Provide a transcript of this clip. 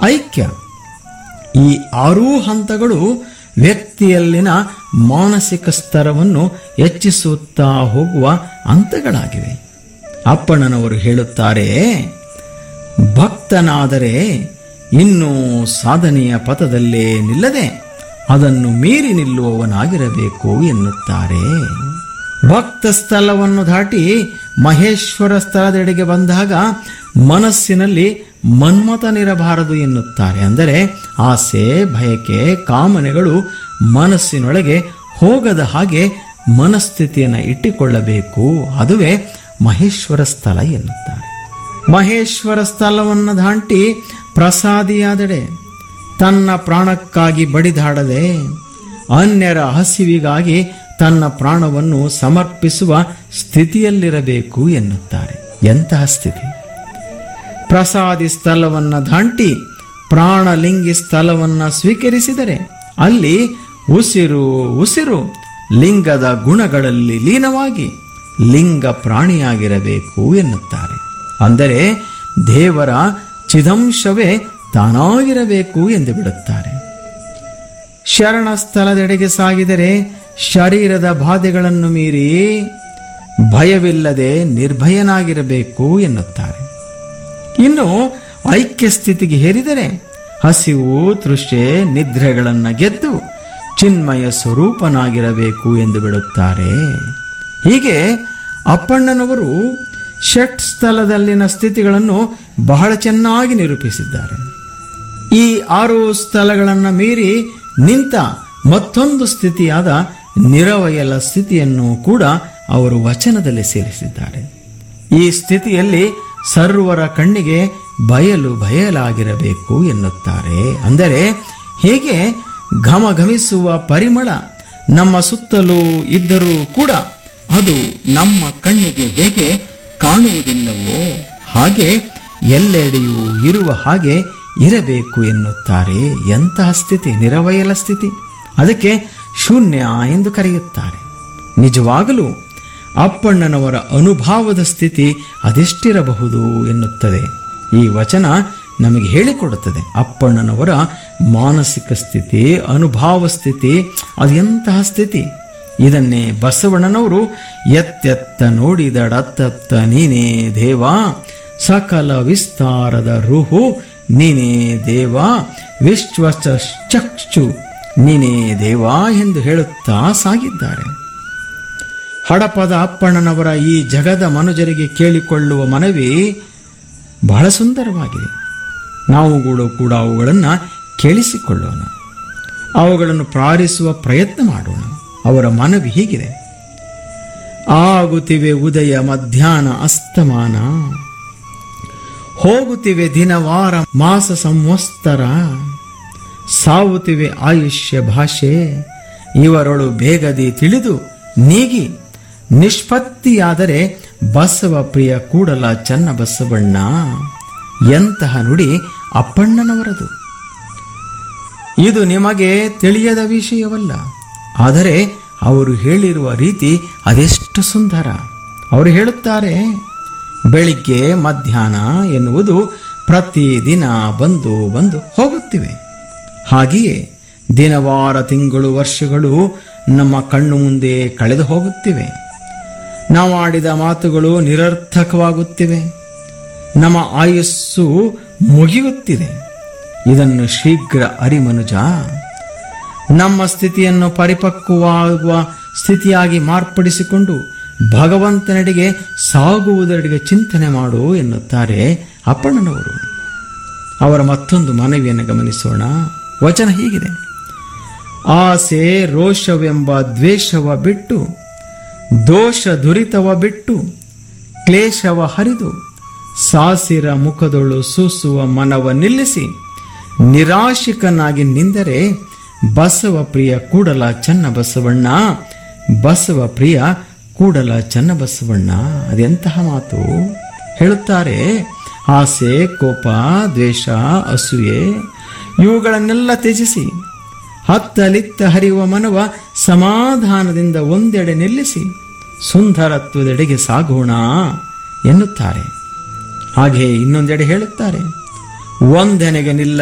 ಐಕ್ಯ ಈ ಆರೂ ಹಂತಗಳು ವ್ಯಕ್ತಿಯಲ್ಲಿನ ಮಾನಸಿಕ ಸ್ತರವನ್ನು ಹೆಚ್ಚಿಸುತ್ತಾ ಹೋಗುವ ಹಂತಗಳಾಗಿವೆ ಅಪ್ಪಣ್ಣನವರು ಹೇಳುತ್ತಾರೆ ಭಕ್ತನಾದರೆ ಇನ್ನೂ ಸಾಧನೆಯ ಪಥದಲ್ಲೇ ನಿಲ್ಲದೆ ಅದನ್ನು ಮೀರಿ ನಿಲ್ಲುವವನಾಗಿರಬೇಕು ಎನ್ನುತ್ತಾರೆ ಭಕ್ತ ಸ್ಥಳವನ್ನು ದಾಟಿ ಮಹೇಶ್ವರ ಸ್ಥಳದೆಡೆಗೆ ಬಂದಾಗ ಮನಸ್ಸಿನಲ್ಲಿ ಮನ್ಮಥನಿರಬಾರದು ಎನ್ನುತ್ತಾರೆ ಅಂದರೆ ಆಸೆ ಬಯಕೆ ಕಾಮನೆಗಳು ಮನಸ್ಸಿನೊಳಗೆ ಹೋಗದ ಹಾಗೆ ಮನಸ್ಥಿತಿಯನ್ನು ಇಟ್ಟುಕೊಳ್ಳಬೇಕು ಅದುವೇ ಮಹೇಶ್ವರ ಸ್ಥಳ ಎನ್ನುತ್ತಾರೆ ಮಹೇಶ್ವರ ಸ್ಥಳವನ್ನು ದಾಟಿ ಪ್ರಸಾದಿಯಾದಡೆ ತನ್ನ ಪ್ರಾಣಕ್ಕಾಗಿ ಬಡಿದಾಡದೆ ಅನ್ಯರ ಹಸಿವಿಗಾಗಿ ತನ್ನ ಪ್ರಾಣವನ್ನು ಸಮರ್ಪಿಸುವ ಸ್ಥಿತಿಯಲ್ಲಿರಬೇಕು ಎನ್ನುತ್ತಾರೆ ಎಂತಹ ಸ್ಥಿತಿ ಪ್ರಸಾದಿ ಸ್ಥಳವನ್ನು ದಾಟಿ ಪ್ರಾಣಲಿಂಗಿ ಸ್ಥಳವನ್ನು ಸ್ವೀಕರಿಸಿದರೆ ಅಲ್ಲಿ ಉಸಿರು ಉಸಿರು ಲಿಂಗದ ಗುಣಗಳಲ್ಲಿ ಲೀನವಾಗಿ ಲಿಂಗ ಪ್ರಾಣಿಯಾಗಿರಬೇಕು ಎನ್ನುತ್ತಾರೆ ಅಂದರೆ ದೇವರ ಚಿದಂಶವೇ ತಾನಾಗಿರಬೇಕು ಎಂದು ಬಿಡುತ್ತಾರೆ ಶರಣ ಸ್ಥಳದೆಡೆಗೆ ಸಾಗಿದರೆ ಶರೀರದ ಬಾಧೆಗಳನ್ನು ಮೀರಿ ಭಯವಿಲ್ಲದೆ ನಿರ್ಭಯನಾಗಿರಬೇಕು ಎನ್ನುತ್ತಾರೆ ಇನ್ನು ಐಕ್ಯ ಸ್ಥಿತಿಗೆ ಹೇರಿದರೆ ಹಸಿವು ತೃಷೆ ನಿದ್ರೆಗಳನ್ನು ಗೆದ್ದು ಚಿನ್ಮಯ ಸ್ವರೂಪನಾಗಿರಬೇಕು ಎಂದು ಬಿಡುತ್ತಾರೆ ಹೀಗೆ ಅಪ್ಪಣ್ಣನವರು ಷಟ್ ಸ್ಥಳದಲ್ಲಿನ ಸ್ಥಿತಿಗಳನ್ನು ಬಹಳ ಚೆನ್ನಾಗಿ ನಿರೂಪಿಸಿದ್ದಾರೆ ಈ ಆರು ಸ್ಥಳಗಳನ್ನು ಮೀರಿ ನಿಂತ ಮತ್ತೊಂದು ಸ್ಥಿತಿಯಾದ ನಿರವಯಲ ಸ್ಥಿತಿಯನ್ನು ಕೂಡ ಅವರು ವಚನದಲ್ಲಿ ಸೇರಿಸಿದ್ದಾರೆ ಈ ಸ್ಥಿತಿಯಲ್ಲಿ ಸರ್ವರ ಕಣ್ಣಿಗೆ ಬಯಲು ಬಯಲಾಗಿರಬೇಕು ಎನ್ನುತ್ತಾರೆ ಅಂದರೆ ಹೀಗೆ ಘಮಘಮಿಸುವ ಪರಿಮಳ ನಮ್ಮ ಸುತ್ತಲೂ ಇದ್ದರೂ ಕೂಡ ಅದು ನಮ್ಮ ಕಣ್ಣಿಗೆ ಹೇಗೆ ಕಾಣುವುದಿಲ್ಲವೋ ಹಾಗೆ ಎಲ್ಲೆಡೆಯೂ ಇರುವ ಹಾಗೆ ಇರಬೇಕು ಎನ್ನುತ್ತಾರೆ ಎಂತಹ ಸ್ಥಿತಿ ನಿರವಯಲ ಸ್ಥಿತಿ ಅದಕ್ಕೆ ಶೂನ್ಯ ಎಂದು ಕರೆಯುತ್ತಾರೆ ನಿಜವಾಗಲೂ ಅಪ್ಪಣ್ಣನವರ ಅನುಭಾವದ ಸ್ಥಿತಿ ಅದೆಷ್ಟಿರಬಹುದು ಎನ್ನುತ್ತದೆ ಈ ವಚನ ನಮಗೆ ಹೇಳಿಕೊಡುತ್ತದೆ ಅಪ್ಪಣ್ಣನವರ ಮಾನಸಿಕ ಸ್ಥಿತಿ ಅನುಭಾವ ಸ್ಥಿತಿ ಅದೆಂತಹ ಸ್ಥಿತಿ ಇದನ್ನೇ ಬಸವಣ್ಣನವರು ಎತ್ತೆತ್ತ ನೋಡಿದಡತ್ತತ್ತ ನೀನೇ ದೇವ ಸಕಲ ವಿಸ್ತಾರದ ರುಹು ನೀನೇ ದೇವ ವಿಶ್ವ ಚಕ್ಷು ನೀನೇ ದೇವ ಎಂದು ಹೇಳುತ್ತಾ ಸಾಗಿದ್ದಾರೆ ಹಡಪದ ಅಪ್ಪಣ್ಣನವರ ಈ ಜಗದ ಮನುಜರಿಗೆ ಕೇಳಿಕೊಳ್ಳುವ ಮನವಿ ಬಹಳ ಸುಂದರವಾಗಿದೆ ನಾವುಗಳು ಕೂಡ ಅವುಗಳನ್ನು ಕೇಳಿಸಿಕೊಳ್ಳೋಣ ಅವುಗಳನ್ನು ಪ್ರಾರಿಸುವ ಪ್ರಯತ್ನ ಮಾಡೋಣ ಅವರ ಮನವಿ ಹೀಗಿದೆ ಆಗುತ್ತಿವೆ ಉದಯ ಮಧ್ಯಾಹ್ನ ಅಸ್ತಮಾನ ಹೋಗುತ್ತಿವೆ ದಿನವಾರ ಮಾಸ ಸಂವತ್ಸರ ಸಾವುತ್ತಿವೆ ಆಯುಷ್ಯ ಭಾಷೆ ಇವರೊಳು ಬೇಗದಿ ತಿಳಿದು ನೀಗಿ ನಿಷ್ಪತ್ತಿಯಾದರೆ ಬಸವ ಪ್ರಿಯ ಕೂಡಲ ಚನ್ನ ಬಸವಣ್ಣ ಎಂತಹ ನುಡಿ ಅಪ್ಪಣ್ಣನವರದು ಇದು ನಿಮಗೆ ತಿಳಿಯದ ವಿಷಯವಲ್ಲ ಆದರೆ ಅವರು ಹೇಳಿರುವ ರೀತಿ ಅದೆಷ್ಟು ಸುಂದರ ಅವರು ಹೇಳುತ್ತಾರೆ ಬೆಳಿಗ್ಗೆ ಮಧ್ಯಾಹ್ನ ಎನ್ನುವುದು ಪ್ರತಿದಿನ ಬಂದು ಬಂದು ಹೋಗುತ್ತಿವೆ ಹಾಗೆಯೇ ದಿನವಾರ ತಿಂಗಳು ವರ್ಷಗಳು ನಮ್ಮ ಕಣ್ಣು ಮುಂದೆ ಕಳೆದು ಹೋಗುತ್ತಿವೆ ನಾವು ಆಡಿದ ಮಾತುಗಳು ನಿರರ್ಥಕವಾಗುತ್ತಿವೆ ನಮ್ಮ ಆಯುಸ್ಸು ಮುಗಿಯುತ್ತಿದೆ ಇದನ್ನು ಶೀಘ್ರ ಅರಿಮನುಜ ನಮ್ಮ ಸ್ಥಿತಿಯನ್ನು ಪರಿಪಕ್ವವಾಗುವ ಸ್ಥಿತಿಯಾಗಿ ಮಾರ್ಪಡಿಸಿಕೊಂಡು ಭಗವಂತನೆಡೆಗೆ ಸಾಗುವುದರೆಡೆಗೆ ಚಿಂತನೆ ಮಾಡು ಎನ್ನುತ್ತಾರೆ ಅಪ್ಪಣ್ಣನವರು ಅವರ ಮತ್ತೊಂದು ಮನವಿಯನ್ನು ಗಮನಿಸೋಣ ವಚನ ಹೀಗಿದೆ ಆಸೆ ರೋಷವೆಂಬ ದ್ವೇಷವ ಬಿಟ್ಟು ದೋಷ ದುರಿತವ ಬಿಟ್ಟು ಕ್ಲೇಶವ ಹರಿದು ಸಾಸಿರ ಮುಖದೊಳು ಸೂಸುವ ಮನವ ನಿಲ್ಲಿಸಿ ನಿರಾಶಿಕನಾಗಿ ನಿಂದರೆ ಬಸವ ಪ್ರಿಯ ಕೂಡಲ ಚನ್ನ ಬಸವಣ್ಣ ಬಸವ ಪ್ರಿಯ ಕೂಡಲ ಚನ್ನ ಬಸವಣ್ಣ ಅದೆಂತಹ ಮಾತು ಹೇಳುತ್ತಾರೆ ಆಸೆ ಕೋಪ ದ್ವೇಷ ಅಸೂಯೆ ಇವುಗಳನ್ನೆಲ್ಲ ತ್ಯಜಿಸಿ ಹತ್ತಲಿತ್ತ ಹರಿಯುವ ಮನವ ಸಮಾಧಾನದಿಂದ ಒಂದೆಡೆ ನಿಲ್ಲಿಸಿ ಸುಂದರತ್ವದೆಡೆಗೆ ಸಾಗೋಣ ಎನ್ನುತ್ತಾರೆ ಹಾಗೆ ಇನ್ನೊಂದೆಡೆ ಹೇಳುತ್ತಾರೆ ಒಂದೆನೆಗೆ ನಿಲ್ಲ